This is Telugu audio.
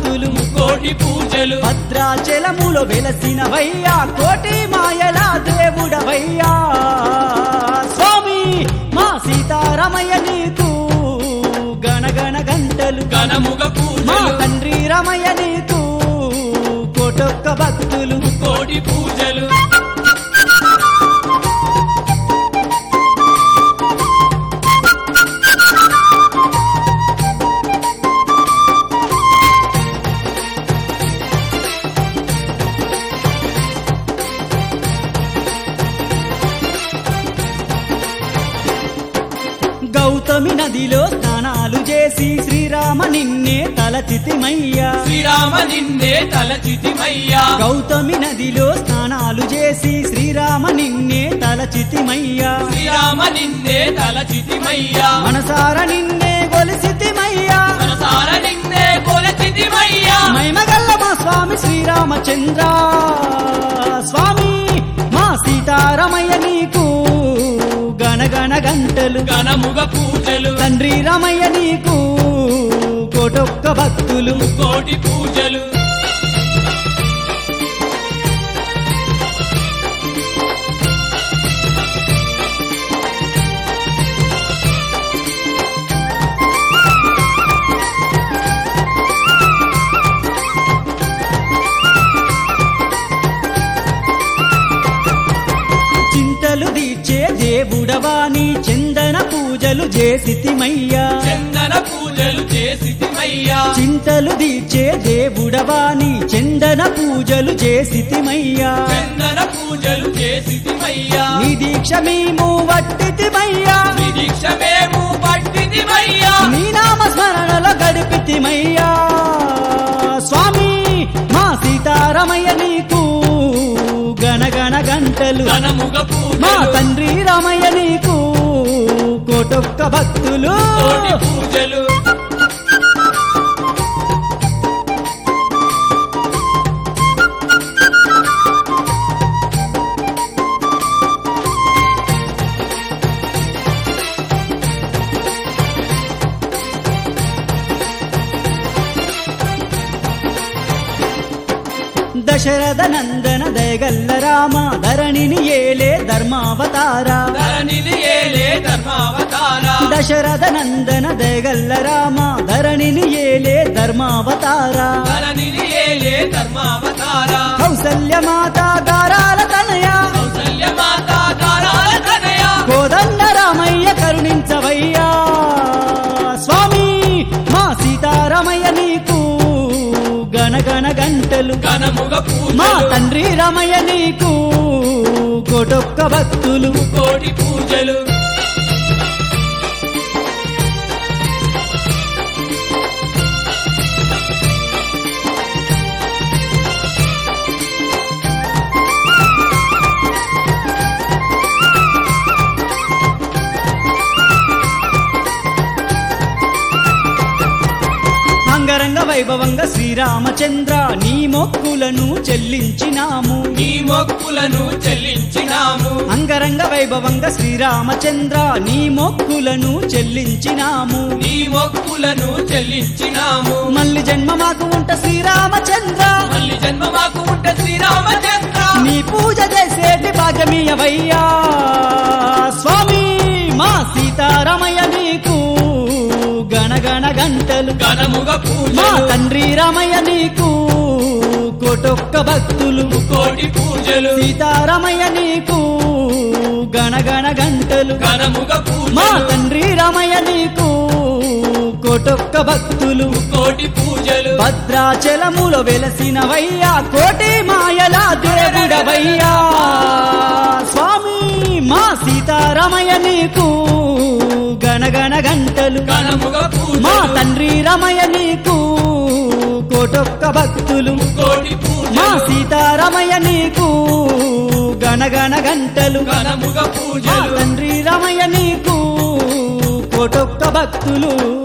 భక్తులు కోటి పూజలు భద్రాచలములో వెలసినవయ్యా కోటి మాయల దేవుడవయ్యా స్వామి మా సీతారామయ్య నీకు గణగణ గంటలు ఘనముగ మా పూజలు తండ్రి రమయ్య నీకు కోటొక్క భక్తులు కోటి పూజలు గౌతమి నదిలో స్నానాలు చేసి శ్రీరామ నిన్నే తలచితిమయ్యా శ్రీరామ నిన్నే తలచితిమయ్యా గౌతమి నదిలో స్నానాలు చేసి శ్రీరామ నిన్నే తలచితిమయ్యా శ్రీరామ నిన్నే తలచితిమయ్యా మనసార నిన్నే గొలిసితిమయ్యా మనసార నిన్నే కొలచితిమయ్యా మైమగల్ల మా స్వామి శ్రీరామచంద్ర స్వామి మా సీతారామయ్య నీకు గణగణ గంటలు ఘనముగ పూజలు తండ్రి రామయ్య నీకు కోటొక్క భక్తులు కోటి పూజలు చింతలు తీర్చే దేవుడవాని చందన పూజలు చేసితిమయ్యా చందన పూజలు చేసితిమయ్యా చింతలు తీర్చే దేవుడవాని చందన పూజలు చేసితిమయ్యా చందన పూజలు చేసితిమయ్యా నీ దీక్ష మేము వట్టితిమయ్యా నీ దీక్ష మేము పట్టితిమయ్యా నీ నామ స్మరణలో గడిపితిమయ్యా స్వామి మా సీతారామయ్య నీకు గణగణ గంటలు ఘనముగ మా పూజలు తండ్రి రామయ్య నీకు కోటొక్క భక్తులు కోటి పూజలు దశరథ నందన దయగల్ల రామ ధరణిని ఏలే ధర్మావతారా ధరణిని ఏలే ధర్మావతార దశరథ నందన దయగల్ల రామ ధరణిని ఏలే ధర్మావతారా ధరణిని ఏలే ధర్మావతార కౌసల్య మాత గారాల తనయ కౌసల్య మాత కారాల తనయ కోదండ రామయ్య కరుణించవయ్యా స్వామి మా సీతారామయ్య నీకు గణగణ గంటలు ఘనముగ మా పూజలు తండ్రి రామయ్య నీకు కోటొక్క భక్తులు కోటి పూజలు అంగరంగ వైభవంగా శ్రీరామచంద్ర నీ మొక్కులను చెల్లించినాము నీ మొక్కులను చెల్లించినాము అంగరంగ వైభవంగా శ్రీరామచంద్ర నీ మొక్కులను చెల్లించినాము నీ మొక్కులను చెల్లించినాము మళ్ళీ జన్మ మాకు ఉంట శ్రీరామచంద్ర మళ్ళీ జన్మ మాకు ఉంట శ్రీరామచంద్ర నీ పూజ చేసేటి భాగమీయవయ్యా స్వామి మా సీతారామయ్య నీకు గణగణ గంటలు ఘనముగ మా పూజలు తండ్రి రామయ్య నీకు కోటొక్క భక్తులు కోటి పూజలు సీతారామయ్య నీకు గణగణ గంటలు ఘనముగ మా పూజలు తండ్రి రామయ్య నీకు కోటొక్క భక్తులు కోటి పూజలు భద్రాచలములో వెలసినవయ్యా కోటి మాయల దేవుడవయ్యా స్వామి మా సీతారామయ్య నీకు గణగణ గంటలు ఘనముగ మా పూజలు తండ్రి రమయ్య నీకు కోటొక్క భక్తులు కోటి మా పూజలు సీతారామయ్య నీకు గణగణ గంటలు ఘనముగ మా పూజలు తండ్రి రమయ్య నీకు కోటొక్క భక్తులు